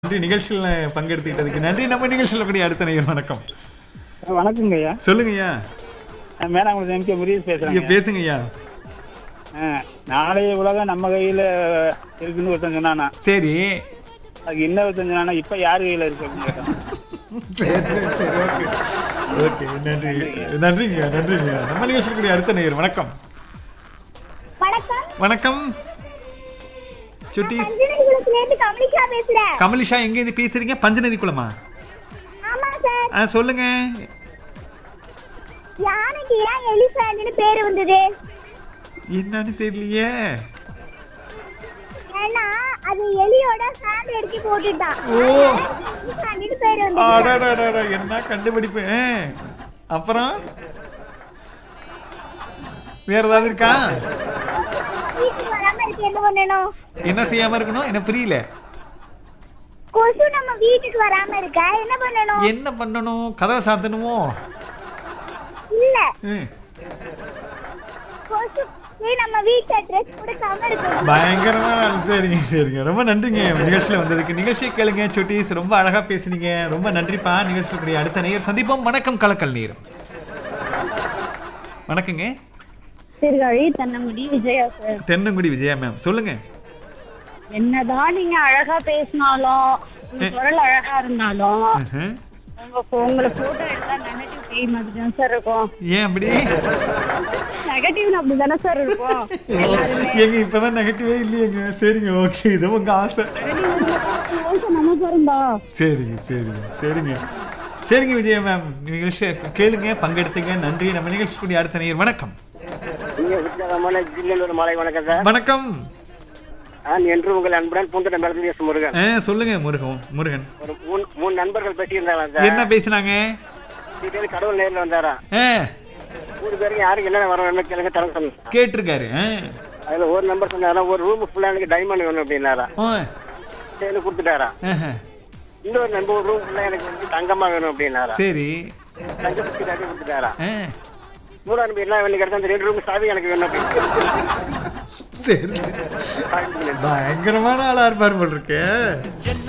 நன்றி நிகழ்ச்சியில் பங்கெடுத்துக்கிட்டதுக்கு நன்றி நம்ம நிகழ்ச்சியில் கூடிய அடுத்த நேயர் வணக்கம் வணக்கங்க ஐயா சொல்லுங்கய்யா நான் மேலாங்குளம் எம் கே முருகேஷ் ஐயா பேசுறேங்க பேசுங்கய்யா ஆ, நாளைய உலகம் நம்ம கையில இருக்குன்னு ஒருத்தன் சொன்னானா சரி அதுக்கு இன்னொருத்தன் சொன்னானா இப்ப யார் கையில இருக்கு அப்படின்னு கேட்டான் சரி சரி சரி ஓகே ஓகே நன்றி நன்றிங்க நன்றிங்க நம்ம நிகழ்ச்சியில் கூடிய அடுத்த நேயர் வணக்கம் வணக்கம் வணக்கம் சுட்டீஸ் பஞ்சநதிகுளத்துல இருந்து கமலிஷா பேசுறேன் கமலிஷா எங்கேருந்து பேசுறீங்க பஞ்சநதி குளமா ஆமா சார் ஆ சொல்லுங்க யானைக்கு ஏன் எலிஃபேண்ட்னு பேரு வந்தது என்னன்னு தெரியலையே ஏன்னா அது எலியோட ஹேண்ட் எடுத்து போட்டுட்டான் ஓ. எலிஃபேண்ட்னு பேரு வந்தது அடடடடட, என்ன கண்டுபிடிப்பு ஆ. அப்புறம் வேற ஏதாவது இருக்கா வீட்டுக்கு வராம இருக்கு என்ன பண்ணணும் என்ன செய்யாம இருக்கணும் என்ன புரியல கொசு நம்ம வீட்டுக்கு வராம இருக்க என்ன பண்ணணும் என்ன பண்ணணும் கதவை சாத்தணுமோ இல்ல ம். கொசு போய் நம்ம வீட்டு அட்ரஸ் கொடுக்காம இருக்கணும் பயங்கரமா சரிங்க சரிங்க ரொம்ப நன்றிங்க நிகழ்ச்சியில் வந்ததுக்கு நிகழ்ச்சியை கேளுங்க சுட்டீஸ் ரொம்ப அழகா பேசுனீங்க ரொம்ப நன்றிப்பா நிகழ்ச்சியில் அடுத்த நேயர் சந்திப்போம் வணக்கம் கலக்கல் நேரம் வணக்கங்க சீர்காழி தன்னமுடி விஜயா சார் தென்னங்குடி விஜயா மேம் சொல்லுங்க என்னதான் நீங்க அழகா பேசினாலும் உங்க குரல் அழகா இருந்தாலும் ம்ஹும். உங்க உங்களை போட்டோ எடுத்தா நெகட்டிவ் பேய் மாதிரி தான் சார் இருக்கும் ஏன் அப்படி நெகட்டிவ் அப்படி தானே சார் இருக்கும் எங்க இப்பதான் நெகட்டிவே இல்லையேங்க சரிங்க ஓகே இது உங்க ஆசை நம்ம பிறந்தா சரிங்க சரிங்க சரிங்க சரிங்க விஜயா மேம் நிகழ்ச்சியை கேளுங்க பங்கெடுத்துங்க நன்றி நம்ம நிகழ்ச்சி கூடிய அடுத்த நேயர் வணக்கம் இங்கே உற்சாகமான ஜில்லூர் மாலை வணக்கம் சார் வணக்கம் நான் என்று உங்கள் அன்புடன் பூந்தட்ட மேலத்தில் எஸ் முருகன் ஆ சொல்லுங்க முருகன் முருகன் ஒரு மூணு மூணு நண்பர்கள் பேசியிருந்தாங்களா சார் என்ன பேசுனாங்க டீட்டெயில் கடவுள் நேரில் வந்தாரா ஆ மூணு பேருக்கு யாருக்கு என்னென்ன வரணும் கேளுங்க தர சொன்னேன் கேட்டிருக்காரு ஆ அதில் ஒரு நம்பர் சொன்னாரா ஒரு ரூம் ஃபுல்லாக எனக்கு டைமண்ட் வேணும் அப்படின்னாரா ஆ, சரி கொடுத்துட்டாரா ஆஹா. இன்னொரு நம்பர் ஒரு ரூம் ஃபுல்லாக எனக்கு வந்து தங்கமா வேணும் அப்படின்னாரா சரி தங்க சுற்றி காட்டி கொடுத்துட்டாரா ஆ மூணாவது நம்பர் என்ன வேணும் கிடைச்சா அந்த ரெண்டு ரூம் சாவி எனக்கு வேணும் அப்படின்னு சரி சரி. பயங்கரமான ஆளா இருப்பார் போல் இருக்கு